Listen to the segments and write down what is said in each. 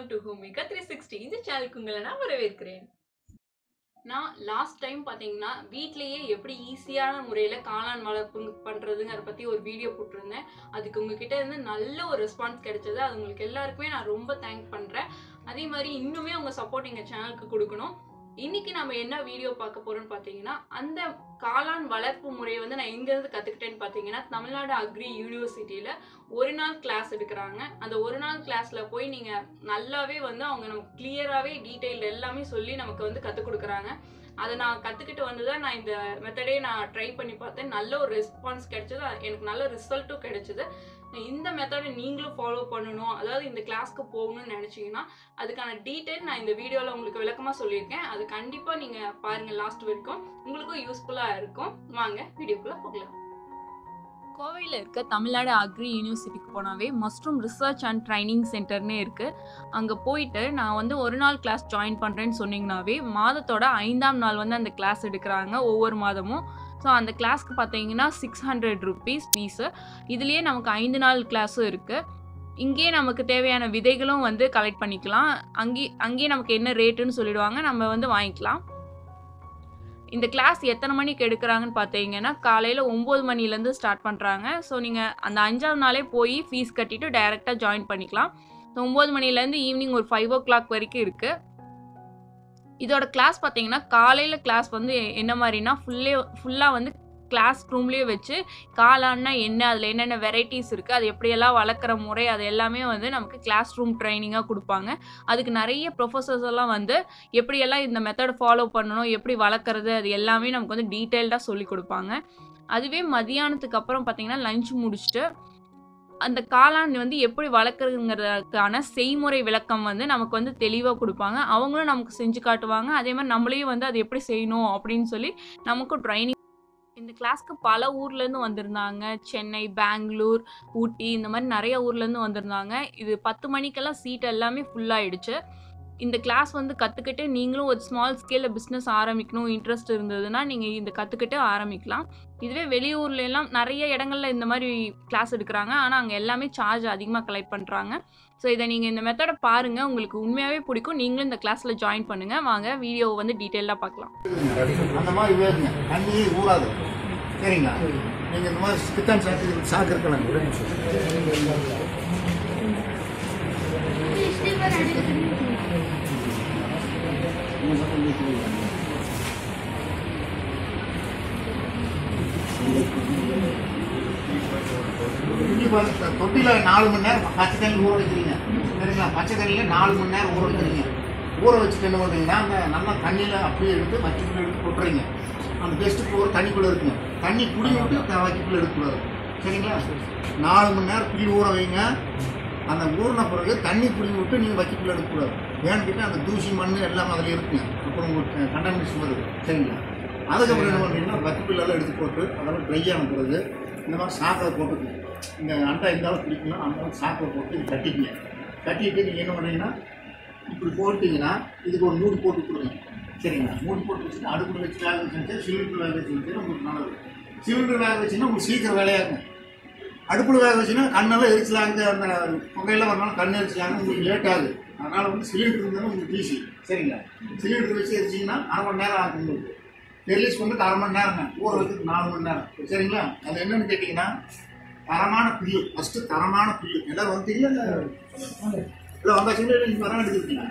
To ஹூமிகா three sixty இந்த சேனலுக்கு உங்களை நான் வரவேற்கிறேன் நான் லாஸ்ட் டைம் பார்த்தீங்கன்னா வீட்லேயே எப்படி ஈஸியான முறையில் காளான் வளர்ப்பு பண்ணுறதுங்கிற பற்றி ஒரு வீடியோ போட்டிருந்தேன் அதுக்கு உங்ககிட்ட இருந்து நல்ல ஒரு ரெஸ்பான்ஸ் கிடைச்சது அது உங்களுக்கு எல்லாருக்குமே நான் ரொம்ப தேங்க் பண்ணுறேன் அதே மாதிரி இன்னுமே உங்கள் சப்போர்ட் எங்கள் சேனலுக்கு கொடுக்கணும் இன்னைக்கு நம்ம என்ன வீடியோ பார்க்க போறோம்னு பார்த்தீங்கன்னா அந்த காளான் வளர்ப்பு முறையை வந்து நான் எங்கேருந்து கற்றுக்கிட்டேன்னு பார்த்தீங்கன்னா தமிழ்நாடு அக்ரி யூனிவர்சிட்டியில் ஒரு நாள் கிளாஸ் எடுக்கிறாங்க அந்த ஒரு நாள் கிளாஸ்ல போய் நீங்க நல்லாவே வந்து அவங்க நமக்கு கிளியராகவே டீட்டெயில் எல்லாமே சொல்லி நமக்கு வந்து கற்றுக் கொடுக்குறாங்க அதை நான் கற்றுக்கிட்டு வந்து தான் நான் இந்த மெத்தடே நான் ட்ரை பண்ணி பார்த்தேன் நல்ல ஒரு ரெஸ்பான்ஸ் கிடைச்சது எனக்கு நல்ல ரிசல்ட்டும் கிடைச்சது இந்த மெத்தடை நீங்களும் ஃபாலோ பண்ணணும் அதாவது இந்த கிளாஸ்க்கு போகணும்னு நினச்சிங்கன்னா அதுக்கான டீட்டெயில் நான் இந்த வீடியோவில் உங்களுக்கு விளக்கமாக சொல்லியிருக்கேன் அது கண்டிப்பாக நீங்கள் பாருங்கள் லாஸ்ட் வரைக்கும் உங்களுக்கும் யூஸ்ஃபுல்லாக இருக்கும் வாங்க வீடியோக்குள்ளே போகலாம் கோவையில் இருக்க தமிழ்நாடு அக்ரி யூனிவர்சிட்டிக்கு போனாவே மஷ்ரூம் ரிசர்ச் அண்ட் ட்ரைனிங் சென்டர்னே இருக்குது அங்கே போயிட்டு நான் வந்து ஒரு நாள் கிளாஸ் ஜாயின் பண்ணுறேன்னு சொன்னீங்கன்னாவே மாதத்தோட ஐந்தாம் நாள் வந்து அந்த கிளாஸ் எடுக்கிறாங்க ஒவ்வொரு மாதமும் ஸோ அந்த கிளாஸ்க்கு பார்த்தீங்கன்னா சிக்ஸ் ஹண்ட்ரட் ருபீஸ் ஃபீஸு இதுலேயே நமக்கு ஐந்து நாள் கிளாஸும் இருக்குது இங்கேயே நமக்கு தேவையான விதைகளும் வந்து கலெக்ட் பண்ணிக்கலாம் அங்கேயே அங்கேயே நமக்கு என்ன ரேட்டுன்னு சொல்லிடுவாங்க நம்ம வந்து வாங்கிக்கலாம் இந்த கிளாஸ் எத்தனை மணிக்கு எடுக்கிறாங்கன்னு பார்த்தீங்கன்னா காலையில் ஒம்பது மணிலேருந்து ஸ்டார்ட் பண்ணுறாங்க ஸோ நீங்கள் அந்த அஞ்சாவது நாளே போய் ஃபீஸ் கட்டிட்டு டைரெக்டாக ஜாயின் பண்ணிக்கலாம் ஸோ ஒம்பது மணிலேருந்து ஈவினிங் ஒரு ஃபைவ் ஓ கிளாக் வரைக்கும் இருக்குது இதோட கிளாஸ் பார்த்தீங்கன்னா காலையில் கிளாஸ் வந்து என்ன மாதிரினா ஃபுல்லே ஃபுல்லாக வந்து கிளாஸ் ரூம்லேயே வச்சு காளான்னா என்ன அதில் என்னென்ன வெரைட்டிஸ் இருக்குது அது எப்படியெல்லாம் வளர்க்குற முறை அது எல்லாமே வந்து நமக்கு கிளாஸ் ரூம் ட்ரைனிங்காக கொடுப்பாங்க அதுக்கு நிறைய ப்ரொஃபஸர்ஸ் எல்லாம் வந்து எப்படியெல்லாம் இந்த மெத்தட் ஃபாலோ பண்ணணும் எப்படி வளர்க்குறது அது எல்லாமே நமக்கு வந்து டீட்டெயில்டாக சொல்லி கொடுப்பாங்க அதுவே மதியானத்துக்கு அப்புறம் பார்த்தீங்கன்னா லஞ்ச் முடிச்சுட்டு அந்த காளான் வந்து எப்படி வளர்க்குறதுங்கிறதுக்கான செய்முறை விளக்கம் வந்து நமக்கு வந்து தெளிவாக கொடுப்பாங்க அவங்களும் நமக்கு செஞ்சு காட்டுவாங்க அதே மாதிரி நம்மளையும் வந்து அது எப்படி செய்யணும் அப்படின்னு சொல்லி நமக்கும் ட்ரைனிங் இந்த கிளாஸ்க்கு பல ஊர்லேருந்து வந்திருந்தாங்க சென்னை பெங்களூர் ஊட்டி இந்த மாதிரி நிறைய ஊர்லேருந்து வந்திருந்தாங்க இது பத்து மணிக்கெல்லாம் சீட் எல்லாமே ஃபுல்லாகிடுச்சு இந்த கிளாஸ் வந்து கற்றுக்கிட்டு நீங்களும் ஒரு ஸ்மால் ஸ்கேலில் பிஸ்னஸ் ஆரம்பிக்கணும் இன்ட்ரெஸ்ட் இருந்ததுன்னா நீங்கள் இந்த கற்றுக்கிட்டு ஆரம்பிக்கலாம் இதுவே வெளியூர்ல எல்லாம் நிறைய இடங்கள்ல இந்த மாதிரி கிளாஸ் எடுக்கிறாங்க ஆனால் அங்கே எல்லாமே சார்ஜ் அதிகமாக கலெக்ட் பண்ணுறாங்க ஸோ இதை நீங்கள் இந்த மெத்தடை பாருங்கள் உங்களுக்கு உண்மையாகவே பிடிக்கும் நீங்களும் இந்த கிளாஸில் ஜாயின் பண்ணுங்கள் வாங்க வீடியோவை வந்து டீட்டெயிலாக பார்க்கலாம் அந்த மாதிரி வேறுங்க தண்ணியே ஊறாது சரிங்களா நீங்க இந்த மாதிரி கித்தான் சாக்கு சாக்கு இருக்கலாம் ஒரே நிமிஷம் இங்க பாருங்க, தொட்டில நாலு மணி நேரம் பச்சை தண்ணி ஊற வைக்கிறீங்க சரிங்களா பச்சை தண்ணியில நாலு மணி நேரம் ஊற வைக்கிறீங்க ஊற வச்சுட்டு என்ன பண்றீங்கன்னா அந்த நல்லா தண்ணியில அப்படியே எடுத்து வச்சுக்குள்ள எடுத்து கொட்டுறீங்க அந்த பெஸ்ட்டுக்கு ஒரு தண்ணிக்குள்ள இருக்குங்க தண்ணி குடி விட்டு த- வைக்கக்குள்ள எடுக்கக்கூடாது சரிங்களா நாலு மணி நேரம் குடி ஊற வைங்க அந்த ஊறின பிறகு தண்ணி குடி விட்டு நீங்கள் வைக்கக்குள்ள எடுக்கக்கூடாது ஏன்னு கேட்டால் அந்த தூசி மண் எல்லாம் அதில் இருக்குங்க அப்புறம் உங்களுக்கு கண்டாமினேஷன் வருது சரிங்களா அதுக்கப்புறம் என்ன பண்ணுறீங்கன்னா வக்கிப்பில்லாம் எடுத்து போட்டு அதெல்லாம் ட்ரை ஆன பிறகு இந்த மாதிரி சாக்கை போட்டுக்கணும் இந்த அண்டா இந்த அளவு பிடிக்கணும் அந்த அளவுக்கு சாக்கை போட்டு இது கட்டிக்கங்க கட்டிட்டு நீங்கள் என்ன பண்ணுறீங்கன்னா இப்படி போட்டிங்கன்னா இதுக்கு ஒரு மூடி போட்டு கொடுங்க சரிங்களா மூடி போட்டு வச்சுட்டு அடுப்பில் வச்சு வேக வச்சுட்டு சிலிண்டர் வேக வச்சுட்டு உங்களுக்கு நல்லது சிலிண்டர் வேக வச்சுன்னா உங்களுக்கு சீக்கிரம் வேலையாகும் அடுப்பில் வேக வச்சுன்னா கண்ணெல்லாம் எரிச்சலாங்க அந்த புகையெல்லாம் வரனால கண் எரிச்சலாங்க உங்களுக்கு லேட் ஆகுது அதனால் வந்து சிலிண்டர் இருந்தாலும் உங்களுக்கு ஈஸி சரிங்களா சிலிண்டர் வச்சு எரிச்சிங்கன்னா அரை மணி நேரம் ஆகும் உங்களுக்கு ரிலீஸ் வந்து அரை மணி நேரங்க ஊற வைக்கிறதுக்கு நாலு மணி நேரம் சரிங்களா அது என்னன்னு கேட்டிங்கன்னா தரமான புல்லு ஃபஸ்ட்டு தரமான புல்லு எல்லாம் வந்தீங்களா இல்லை இல்லை வந்தாச்சுன்னா நீங்கள் வர எடுத்துருக்கீங்க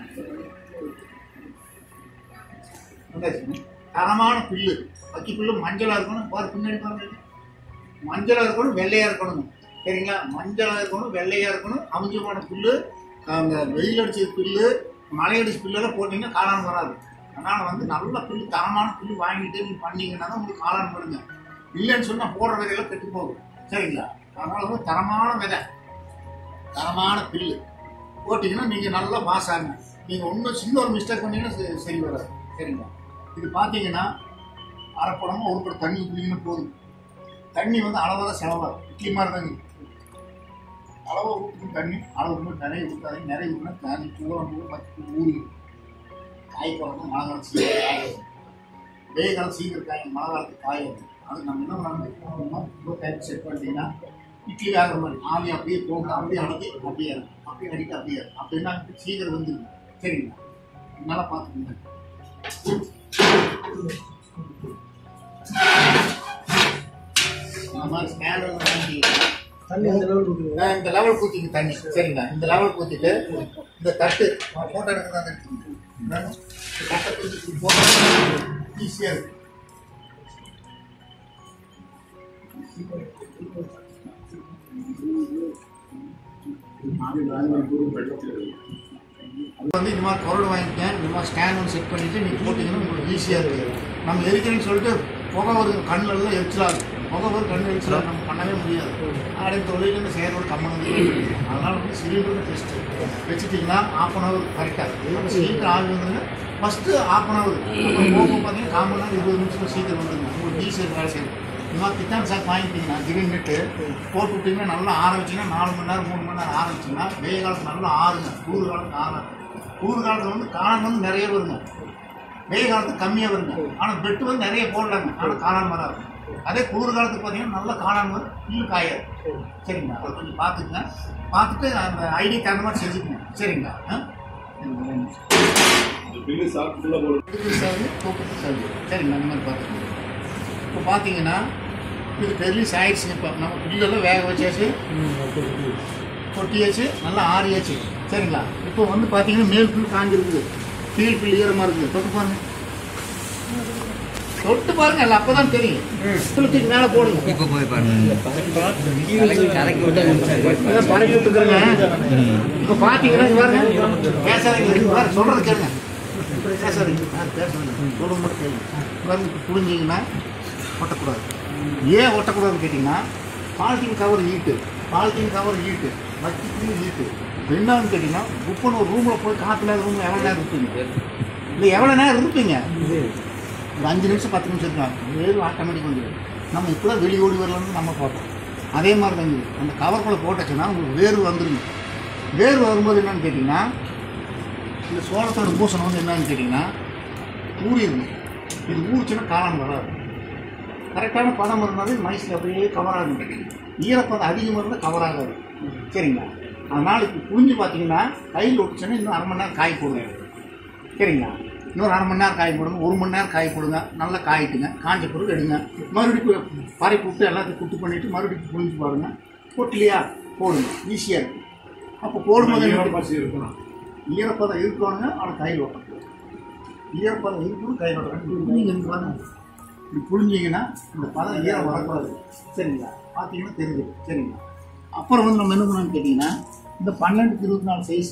வந்தாச்சுங்க தரமான புல்லு வக்கி புல்லு மஞ்சளாக இருக்கணும் பாரு பின்னாடி பாருங்க மஞ்சளாக இருக்கணும் வெள்ளையாக இருக்கணும் சரிங்களா மஞ்சளாக இருக்கணும் வெள்ளையாக இருக்கணும் அமிஞ்சமான புல்லு அந்த வெயில் அடிச்ச புல்லு மழை அடிச்ச புல்லெல்லாம் போட்டிங்கன்னா காளான் வராது அதனால் வந்து நல்ல புல்லு தரமான புல்லு வாங்கிட்டு நீங்கள் பண்ணீங்கன்னா தான் உங்களுக்கு காளான் வருங்க இல்லைன்னு சொன்னால் போடுற விதையெல்லாம் கெட்டு போகும் சரிங்களா அதனால் வந்து தரமான விதை தரமான புல்லு போட்டிங்கன்னா நீங்கள் நல்லா பாஸ் ஆகுங்க நீங்கள் ஒன்றும் சின்ன ஒரு மிஸ்டேக் பண்ணீங்கன்னா சரி- சரி வராது சரிங்களா இது பார்த்தீங்கன்னா அரைப்படமாக ஒரு படம் தண்ணி ஊற்றிங்கன்னா போதும் தண்ணி வந்து அளவாக தான் செலவாகும் இட்லி மாதிரி தாங்க அளவாக ஊற்றணும் தண்ணி அளவு மட்டும் நிறைய ஊற்றாதீங்க நிறைய ஊற்றினா தண்ணி பூரா பூரா மத்தி ஊறி காய் குழம்பு மழை காலம் சீக்கிரம் காயாது வெயில் காலம் சீக்கிரம் காய் மழை காலத்துக்கு காயாது அது நம்ம என்ன பண்ணணும் இப்போ டைம் செட் பண்ணிட்டீங்கன்னா இட்லி வேகிற மாதிரி ஆவி அப்படியே போகும் அப்படியே அடிக்கி அப்படியே இறங்கும். அப்படியே அடிக்க அப்படியே இறங்கும். அப்படின்னா சீக்கிரம் வந்து சரிங்களா நல்லா பார்த்துக்கோங்க இந்த மாதிரி ஸ்கேனர் வாங்கி தண்ணி அந்த லெவலுக்கு ஊற்றுங்க நான் இந்த லெவல் ஊற்றிக்கு தண்ணி சரிங்களா இந்த லெவல் ஊற்றிட்டு இந்த தட்டு ஃபோட்டோ எடுக்க தான் தட்டை தூக்கி போட்டு ஈஸியாக இருக்கு அது வந்து இந்த மாதிரி பொருள் வாங்கிக்கேன் இந்த மாதிரி ஸ்கேன் ஒன்று செட் பண்ணிவிட்டு நீங்கள் போட்டிங்கன்னா உங்களுக்கு ஈஸியாக இருக்குது நம்ம எரிக்கிறேன்னு சொல்லிட்டு புகை வருது கண்ணுல எல்லாம் எரிச்சலாகும் புகை வரும் கண்ணு எரிச்சலாக நம்ம பண்ணவே முடியாது அப்படியே தொழில் செயலோட கம்மனது அதனால் வந்து சிலிண்டர் பெஸ்ட்டு வச்சுட்டிங்கன்னா ஆஃப் அன் ஹவர் கரெக்டாக நம்ம சீக்கிரம் ஆகி வந்துங்க ஃபஸ்ட்டு ஆஃப் அன் ஹவர் போகும் பார்த்தீங்கன்னா கால் மணி நேரம் இருபது நிமிஷம் சீக்கிரம் வந்துருங்க உங்களுக்கு ஈஸியாக வேலை செய்யும் இந்த மாதிரி கிட்டான் சாக் வாங்கிட்டீங்கன்னா கிரின்னுட்டு போட்டு விட்டிங்கன்னா நல்லா ஆற வச்சிங்கன்னா நாலு மணி நேரம் மூணு மணி நேரம் ஆற வச்சிங்கன்னா வெயில் காலத்து நல்லா ஆறுங்க குளிர் காலத்துக்கு ஆறாது குளிர் காலத்தில் வந்து காளான் வந்து நிறைய வருங்க வெயில் காலத்துக்கு கம்மியாக வருங்க ஆனால் பெட்டு வந்து நிறைய போடலாங்க ஆனால் காளான் வராது அதே குளிர் காலத்துக்கு பார்த்தீங்கன்னா நல்ல காளான் வரும் புல் காயாது சரிங்களா அதை கொஞ்சம் பார்த்துக்குங்க பார்த்துட்டு அந்த ஐடி தகுந்த மாதிரி செஞ்சுக்கங்க சரிங்களா ஆ? பில்லு சாப்பிட்டு போடு இதுக்கு சர்வு தூக்கத்துக்கு சர்வு சரிங்களா அந்த மாதிரி பார்த்துக்கோங்க இப்போ பார்த்தீங்கன்னா இது பெரிய ஆயிடுச்சுங்க இப்போ நம்ம புல்லெல்லாம் வேக வச்சாச்சு கொட்டியாச்சு நல்லா ஆறியாச்சு சரிங்களா இப்போ வந்து பார்த்தீங்கன்னா மேல் புல் காஞ்சிருக்குது கீழ் புல் ஈரமாக இருக்குது தொட்டு பாருங்க தொட்டு பாருங்க இல்லை அப்போ தான் தெரியும் தூக்கி மேலே போடுங்க இப்போ போய் பாருங்க கரைக்கு இதான் பறக்க விட்டுக்கிறேங்க இப்போ பார்த்தீங்கன்னா இங்க பாருங்க பேசாதீங்க இங்க பாருங்க சொல்கிறது கேளுங்க பேசாதீங்க ஆ, பேசாதீங்க சொல்றது மட்டும் கேளுங்க பாருங்க இப்போ புரிஞ்சிங்கன்னா ஒட்டக்கூடாது ஏன் ஒட்டக்கூடாதுன்னு கேட்டிங்கன்னா பாலித்தீன் கவர் ஈட்டு பாலித்தீன் கவர் ஈட்டு வச்சிட்டு ஈட்டு என்னன்னு கேட்டிங்கன்னா புக்குன்னு ஒரு ரூமில் போய் காற்றுல ரூமில் எவ்வளோ நேரம் இருப்பீங்க இல்லை எவ்வளோ நேரம் இருப்பீங்க ஒரு அஞ்சு நிமிஷம் பத்து நிமிஷம் இருக்கலாம் வேறு ஆட்டோமேட்டிக் வந்துடும் நம்ம இப்போ தான் வெளியே ஓடி வரலாம்னு நம்ம பார்ப்போம் அதே மாதிரி தான் இது அந்த கவர்க்குள்ளே போட்டுச்சுன்னா உங்களுக்கு வேர்வு வந்துருங்க வேர்வு வரும்போது என்னன்னு கேட்டிங்கன்னா இந்த சோளத்தோட பூசணம் வந்து என்னன்னு கேட்டிங்கன்னா ஊறிடுங்க இது ஊறிச்சுன்னா காளான் வராது கரெக்டான பதம் இருந்தாலும் மைஸில் அப்படியே கவர் ஆகும் ஈரப்பதம் அதிகமாக இருந்தால் கவர் ஆகாது சரிங்களா அதனால் இப்போ புரிஞ்சு பார்த்தீங்கன்னா கையில் ஒட்டுச்சுன்னா இன்னும் அரை மணி நேரம் காய் போடுங்க சரிங்களா இன்னொரு அரை மணி நேரம் காய் போடுங்க ஒரு மணி நேரம் காய் போடுங்க நல்லா காயிட்டுங்க காஞ்ச பொருள் எடுங்க மறுபடியும் பறை விட்டு எல்லாத்தையும் குட்டு பண்ணிவிட்டு மறுபடியும் புரிஞ்சு பாருங்க போட்டலையா போடுங்க ஈஸியாக இருக்கும் அப்போ போடும்போது என்ன பசி இருக்கணும் ஈரப்பதம் இருக்கணுங்க ஆனால் கையில் ஓட்டக்கூடாது ஈரப்பதம் இருக்கணும் கையில் ஓட்டக்கூடாது நீங்கள் இங்கே வாங்க இப்படி புரிஞ்சிங்கன்னா இந்த பதம் ஈரம் வரக்கூடாது சரிங்களா பார்த்தீங்கன்னா தெரிஞ்சுது சரிங்களா அப்புறம் வந்து நம்ம என்ன பண்ணணும்னு கேட்டிங்கன்னா இந்த பன்னெண்டுக்கு இருபத்தி நாலு சைஸ்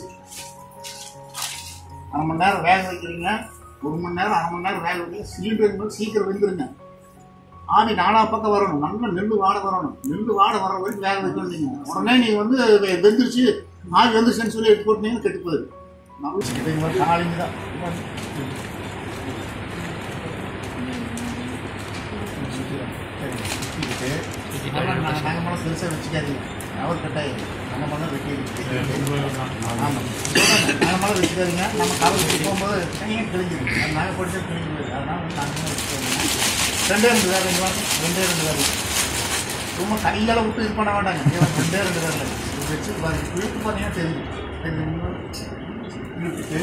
அரை மணி நேரம் வேக வைக்கிறீங்க ஒரு மணி நேரம் அரை மணி நேரம் வேக வைக்கிறீங்க சிலிண்டர் போது சீக்கிரம் வெந்துருங்க ஆவி நாலா பக்கம் வரணும் நல்ல நெல் வாடை வரணும் நெல் வாடை வர வரைக்கும் வேக வைக்கணும் நீங்கள் உடனே நீங்கள் வந்து வெ- வெந்துருச்சு ஆவி வெந்துருச்சுன்னு சொல்லி எடுத்து போட்டீங்கன்னா கெட்டு போயிடும் நம்ம இதே மாதிரி காலைங்க தான் நாங்கள் மனம் பெருசாக வச்சுக்காதீங்க அவர் கட்டாயம் நம்ம மனம் வெட்டி ஆமாம் நாங்கள் மனம் வச்சுக்காதீங்க நம்ம கவர் வச்சு போகும்போது கையும் கிழிஞ்சிடும் அது நாங்கள் படிச்சா கிழிஞ்சு போயிடும் அதனால் வந்து நாங்கள் மனம் வச்சுக்காதீங்க ரெண்டே ரெண்டு வேலை இங்க வாங்க. ரெண்டே ரெண்டு வேலை ரொம்ப கையால் விட்டு இது பண்ண வேண்டாங்க இங்க ரெண்டே ரெண்டு வேலை இது வச்சு பாருங்க இழுத்து பார்த்தீங்கன்னா தெரியும் தெரியும் இழுத்துட்டு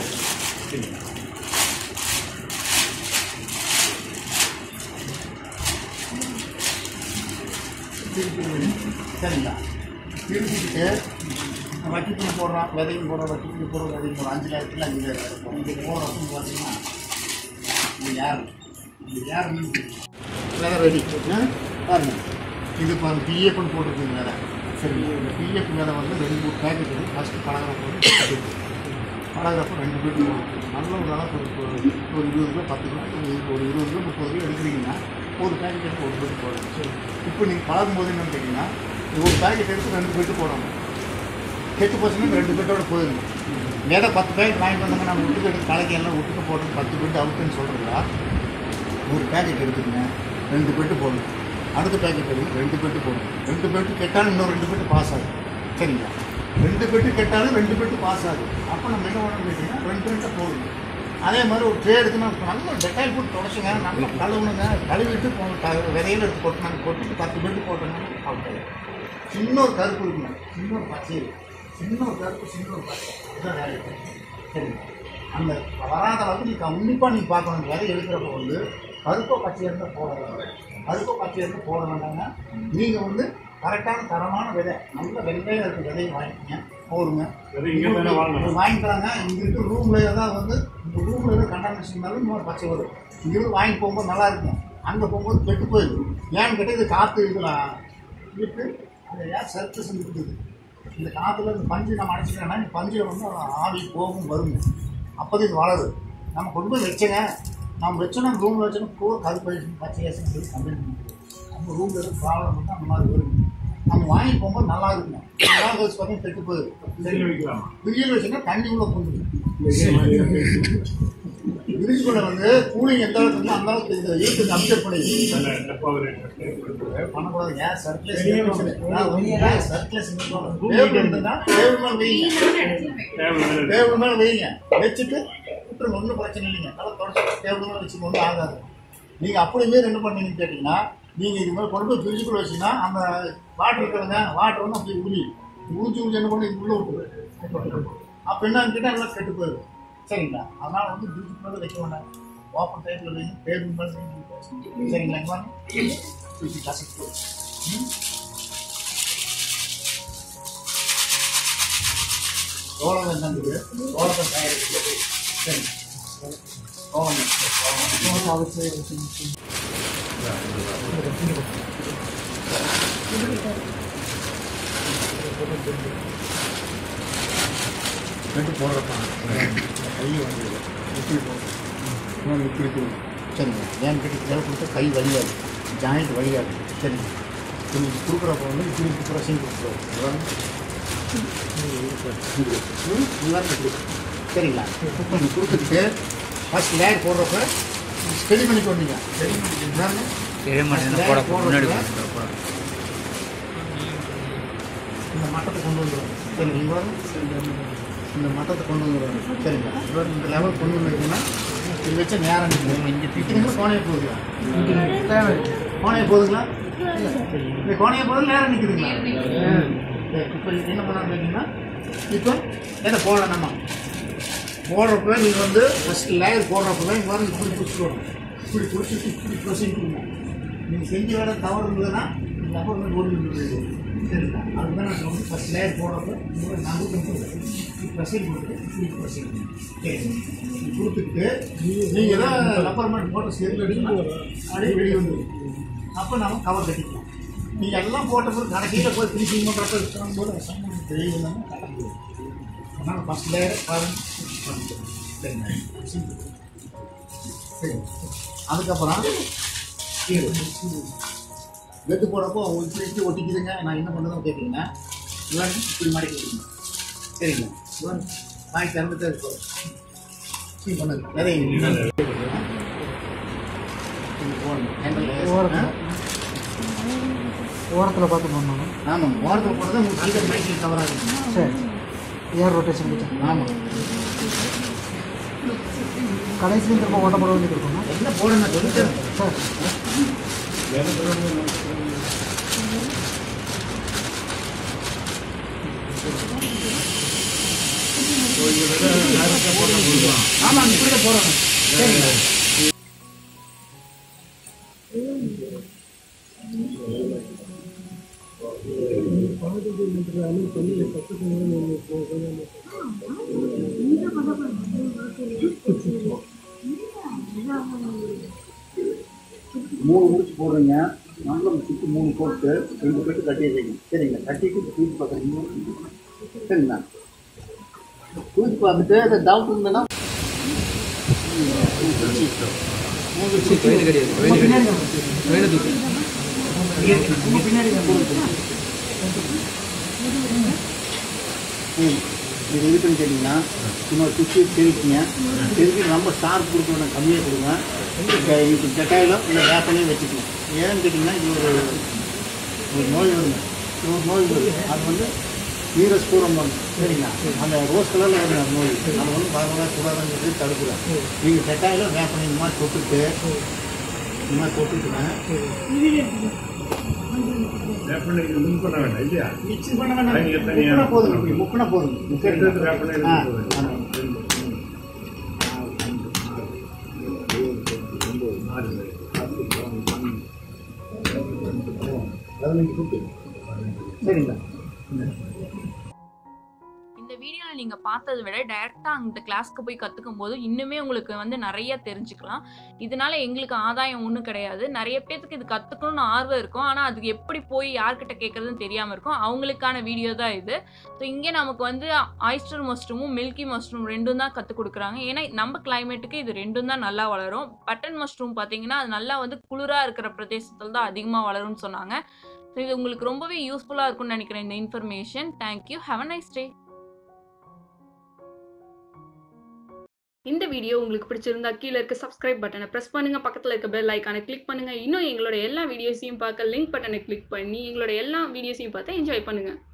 திருப்பி விடு. சரிங்களா திருப்பிட்டு வட்டிப்புளி போடுறோம் விதையும் போடுறோம் வட்டிப்புளி போடுறோம் விதையும் போடுறோம் அஞ்சு நேரத்தில் அஞ்சு நேரம் இருக்கும் இங்கே போடுறப்ப பார்த்தீங்கன்னா இது யார் இது யார் விதை ரெடி பாருங்க இது பாருங்க பிஎஃப்னு போட்டிருக்குங்க விதை சரி இந்த பிஎஃப் விதை வந்து ரெண்டு மூணு பேக்கெட் இருக்குது ஃபஸ்ட்டு பழகிறப்ப வந்து பழகிறப்ப ரெண்டு பேர் போடும் நல்ல ஒரு அளவுக்கு ஒரு ஒரு ஒரு இருபது கிலோ பத்து கிலோ ஒரு ஒரு இருபது கிலோ முப்பது கிலோ எடுக்கிறீங்கன்னா ஒரு பேக்கெட் எடுத்து ஒரு பேட்டு போடணும் சரி இப்போ நீங்கள் பழகும் போது என்னன்னு கேட்டிங்கன்னா இது ஒரு பேக்கெட் எடுத்து ரெண்டு பேட்டு போடணும் கெட்டு போச்சுன்னா ரெண்டு பேட்டோட போயிடணும் வேற பத்து பேக்கெட் வாங்கிட்டு வந்தாங்க நம்ம விட்டுக்கு எடுத்து தலைக்கு எல்லாம் விட்டுக்கு போட்டு பத்து பேட்டு அவுட்டுன்னு சொல்கிறீங்களா ஒரு பேக்கெட் எடுத்துக்கங்க ரெண்டு பெட்டு போடணும் அடுத்த பேக்கெட் எடுத்து ரெண்டு பெட்டு போடணும் ரெண்டு பெட்டு கெட்டாலும் இன்னும் ரெண்டு பெட்டு பாஸ் ஆகும் சரிங்களா ரெண்டு பெட்டு கெட்டாலும் ரெண்டு பெட்டு பாஸ் ஆகுது அப்போ நம்ம என்ன பண்ணணும் கேட்டிங்கன்னா ரெண்டு பெட்டை போடணும் அதே மாதிரி ஒரு ட்ரே எடுத்து நம்ம நல்லா டெட்டாயில் போட்டு தொடச்சுங்க நல்லா கழுவுணுங்க கழுவிட்டு போ- க- விதையில எடுத்து கொட்டினாங்க கொட்டிட்டு பத்து பெட்டு போட்டோம்னா அவுட் ஆயிடும் சின்ன ஒரு கருப்பு இருக்குங்க சின்ன ஒரு பச்சை இருக்கு. சின்ன ஒரு கருப்பு சின்ன ஒரு பச்சை இதுதான் வேலை சரிங்க அந்த வராத அளவுக்கு நீ உன்னிப்பாக நீ பார்க்கணும் விதை எடுக்கிறப்ப வந்து கருப்பை பச்சை இருந்தால் போட வேண்டாம் கருப்பை பச்சை இருந்தால் போட வேண்டாங்க நீங்கள் வந்து கரெக்டான தரமான விதை நல்ல வெள்ளையாக இருக்க விதையை வாங்கிக்கங்க போடுங்க இது வாங்கிக்கலாங்க இங்க இருக்க ரூம்ல ஏதாவது வந்து இந்த ரூம்ல ஏதாவது கண்டாமினேஷன் இருந்தாலும் இன்னொரு பச்சை வரும் இங்க இருந்து வாங்கி போகும்போது நல்லா இருக்கும் அங்கே போகும்போது கெட்டு போயிடும் ஏன்னு கேட்டால் இது காற்று இதெல்லாம் இருக்கு அந்த ஏன் சர்க்கஸ் இருக்குது இந்த காற்றுல இந்த பஞ்சு நம்ம அடைச்சிட்டோம்னா இந்த பஞ்சில் வந்து ஆவி போகும் வருங்க அப்போது இது வளருது நம்ம கொண்டு போய் வச்சங்க நம்ம வச்சோன்னா ரூமில் வச்சோன்னா பூரா கருப்பு பச்சையாசம் சொல்லி கம்ப்ளைண்ட் பண்ணிடுவோம் நம்ம ரூமில் எதுவும் ப்ராப்ளம் வந்து அந்த மாதிரி வருங்க நம்ம வாங்கி போகும்போது நல்லா இருக்குங்க நல்லா கழிச்சு பார்த்தீங்கன்னா கெட்டு போயிடும் பிரியில் வச்சுன்னா தண்ணி உள்ள போகுது பிரிட்ஜுக்குள்ள வந்து கூலிங் எந்த அளவுக்கு இருந்தால் அந்த அளவுக்கு இந்த ஈர்த்துக்கு அப்செட் பண்ணிடுது பண்ணக்கூடாது ஏன் சர்க்குலேஷன் சர்க்குலேஷன் டேபிள் இருந்ததுன்னா டேபிள் மேலே வைங்க டேபிள் மேலே வைங்க வச்சுட்டு விட்டுருங்க ஒன்றும் பிரச்சனை இல்லைங்க நல்லா தொடச்சி டேபிள் மேலே வச்சுக்க ஒன்றும் ஆகாது நீங்கள் அப்படியே என்ன பண்ணீங்கன்னு கேட்டிங்கன்னா நீங்கள் இது மாதிரி கொண்டு போய் ஃப்ரிட்ஜுக்குள்ள வச்சிங்கன்னா அந்த வாட்டர் இருக்கிறவங்க வாட்டர் வந்து அப்படி உரி ஊற்றி ஊற்றி என்ன பண்ணி இது உள்ளே விட்டுரு அப்போ என்னன்னு கேட்டால் எல்லாம் கெட்டு போயிடும் சரிங்களா அதனால் வந்து ஃப்ரிட்ஜுக்குள்ளே வைக்க வேண்டாம் ஓப்பன் டைப்பில் வைங்க டேபிள் மேலே வைங்க சரிங்களா இங்க வாங்க. தூக்கி கசக்கி ம் சோளம் என்னது சோளத்தை தயாரிக்கிறது சரி சோளம் சோளம் அவிச்சு ரெண்டு போடுறப்பா கை வந்து இப்படி போடும் இன்னொன்று இப்படி போடும் சரிங்க ஏன் கிட்ட கிட்ட கொடுத்தா கை வலியாது ஜாயிண்ட் வலியாது சரிங்க நீங்கள் கொடுக்குறப்ப வந்து இப்படி இப்படி ப்ரெஷிங் கொடுத்துருவோம் சரிங்களா இப்போ நீ கொடுத்துட்டு ஃபஸ்ட் லேயர் போடுறப்ப ஸ்டெடி பண்ணி கொண்டீங்க ஸ்டெடி பண்ணி தெரிய மாட்டேங்குது போட போட முன்னாடி போட போட இந்த மட்டத்தை கொண்டு வந்துடுவோம் சரி இங்கே வாங்க. இந்த மட்டத்தை கொண்டு வந்துடுவாங்க சரிங்களா இவர் இந்த லெவல் கொண்டு வந்துருக்குன்னா இது வச்ச நேரம் நிற்கும் இங்கே திட்டிங்கன்னா கோணைய போகுதுங்களா கோணைய போகுதுங்களா இந்த கோணைய போகுது நேரம் நிற்குதுங்களா சரி, இப்போ என்ன பண்ணலாம் கேட்டிங்கன்னா இப்போ என்ன போடலாம் நம்ம போடுறப்ப நீங்கள் வந்து ஃபஸ்ட் லேயர் போடுறப்ப இங்கே வந்து இப்படி பிடிச்சிக்கணும் இப்படி பிடிச்சிட்டு இப்படி ப்ரொசீட் நீங்கள் செஞ்ச வேலை தவறு இருந்ததுன்னா இந்த அப்போ வந்து ஓடி விடுறது சரிங்களா அதுதான் நான் வந்து ஃபஸ்ட் லேயர் போடுறப்ப உங்களை நான் இப்படி ப்ரொசீட் கொடுத்துட்டு இப்படி ப்ரொசீட் சரி இப்படி கொடுத்துட்டு நீங்கள் தான் ரப்பர் மேட் போட்டு சேர்ந்து அடிச்சுன்னா அப்படியே வெளியே வந்துடும் அப்போ நம்ம கவர் கட்டிக்கலாம் நீங்கள் எல்லாம் போட்ட பிறகு கடைசியில் போய் ஃபினிஷிங் பண்ணுறப்ப இருக்கும்போது சம்பளம் வெளியே வந்தாலும் கட்ட முடியும் அதனால் ஃபஸ்ட் லேயர் பாருங்க சரிங்க சரி அதுக்கப்புறம் வெட்டு போடுறப்போ இப்படி இப்படி ஒட்டிக்குதுங்க நான் என்ன பண்ணுறதுன்னு கேட்டிங்கன்னா இவன் இப்படி மடக்கிடுங்க சரிங்க இவன் வாங்கி திறந்துட்டே இருக்கும் சீ பண்ணுது நிறைய ஓரத்தில். ஓரத்தில் பார்த்து பண்ணணும் ஆமாம் ஓரத்தில் போடுறது உங்களுக்கு சீக்கிரம் மைக்கில் கவர் ஆகுது சரி ஏர் ரொட்டேஷன் கிட்ட ஆமாம் கடைசியும் திரும்ப ஓட்ட போட வேண்டியது இருக்கும்னா என்ன போடணும் சொல்லித்தரேன் சார் ஆமாம் இப்படி தான் போடணும் சரிங்க மூணு முடிச்சு போடுறீங்க நம்மளும் சுற்றி மூணு போட்டு ரெண்டு பேருக்கு கட்டி வைங்க சரிங்க கட்டிட்டு தூக்கி பார்க்குறீங்க சரிங்களா தூக்கி பார்த்துட்டு அந்த டவுட் இருந்ததுன்னா வேணும் கிடையாது வேணும் கிடையாது வேணும் தூக்கு ம். இது இது பண்ணி கேட்டிங்கன்னா இன்னொரு குச்சி தெரிவிக்கிங்க தெரிவிச்சு ரொம்ப ஸ்டார் கொடுக்க வேண்டாம் கம்மியாக கொடுங்க இப்போ இப்போ ஜட்டாயிலும் இல்லை வேப்பனையும் வச்சுக்கணும் ஏன்னு கேட்டிங்கன்னா இது ஒரு ஒரு நோய் வருங்க இது ஒரு நோய் வருது அது வந்து வீரஸ் பூரம் பண்ணும் சரிங்களா அந்த ரோஸ் கலரில் வருங்க அந்த நோய் அதை வந்து வரவங்க கூடாதுன்னு சொல்லி தடுக்கிறோம் நீங்கள் ஜட்டாயிலும் வேப்பனை இந்த மாதிரி தொட்டுட்டு இந்த மாதிரி தொட்டுட்டுங்க வேப்பெண்ணெய் இது மிக்ஸ் பண்ண வேண்டாம் இல்லையா மிக்ஸ் பண்ண வேண்டாம் தனியா, தனியா. முக்கினா போதும் இப்படி முக்கினா போதும் எடுத்து வேப்பெண்ணெய் ஆ, இருக்கு. ஆமா. நாலு பேர். சரிங்களா இந்த வீடியோவில் நீங்கள் பார்த்ததை விட டைரெக்டாக அந்த கிளாஸ்க்கு போய் கற்றுக்கும் போது இன்னுமே உங்களுக்கு வந்து நிறைய தெரிஞ்சுக்கலாம் இதனால எங்களுக்கு ஆதாயம் ஒன்றும் கிடையாது நிறைய பேர்த்துக்கு இது கற்றுக்கணும்னு ஆர்வம் இருக்கும் ஆனால் அதுக்கு எப்படி போய் யார்கிட்ட கேட்குறதுன்னு தெரியாமல் இருக்கும் அவங்களுக்கான வீடியோ தான் இது ஸோ இங்கே நமக்கு வந்து ஆயிஸ்டர் மஷ்ரூமும் மில்கி மஷ்ரூம் ரெண்டும் தான் கற்றுக் கொடுக்குறாங்க ஏன்னா நம்ம கிளைமேட்டுக்கு இது ரெண்டும் தான் நல்லா வளரும் பட்டன் மஷ்ரூம் பார்த்தீங்கன்னா அது நல்லா வந்து குளிராக இருக்கிற பிரதேசத்தில் தான் அதிகமாக வளரும்னு சொன்னாங்க ஸோ இது உங்களுக்கு ரொம்பவே யூஸ்ஃபுல்லாக இருக்கும்னு நினைக்கிறேன் இந்த information thank you have a nice day இந்த வீடியோ உங்களுக்கு பிடிச்சிருந்தா கீழே இருக்க சப்ஸ்கிரைப் பட்டனை ப்ரெஸ் பண்ணுங்க பக்கத்தில் இருக்க பெல் ஐக்கானை கிளிக் பண்ணுங்க இன்னும் எங்களோட எல்லா வீடியோஸையும் பார்க்க லிங்க் பட்டனை கிளிக் பண்ணி எங்களோட எல்லா வீடியோஸையும் பார்த்து என்ஜாய் பண்ணுங்க